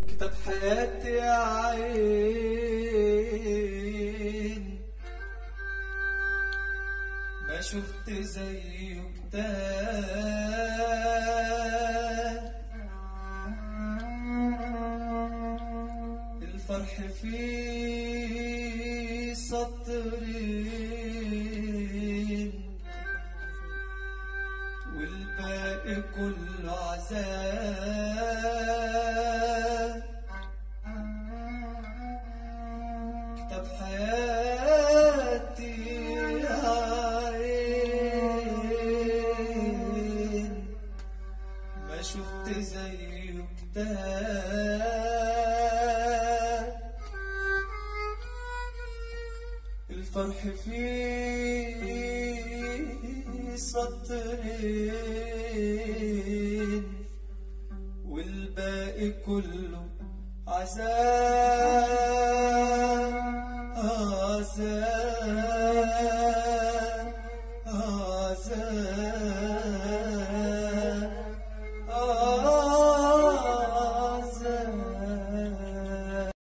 كتاب حياتي يا عين ما شفت زيه كتاب الفرح فيه سطرين والباقي كله عذاب كتاب حياتي عين ما شفت زيه كتاب الفرح فيه سطرين والباقي كله عذاب عذاب عذاب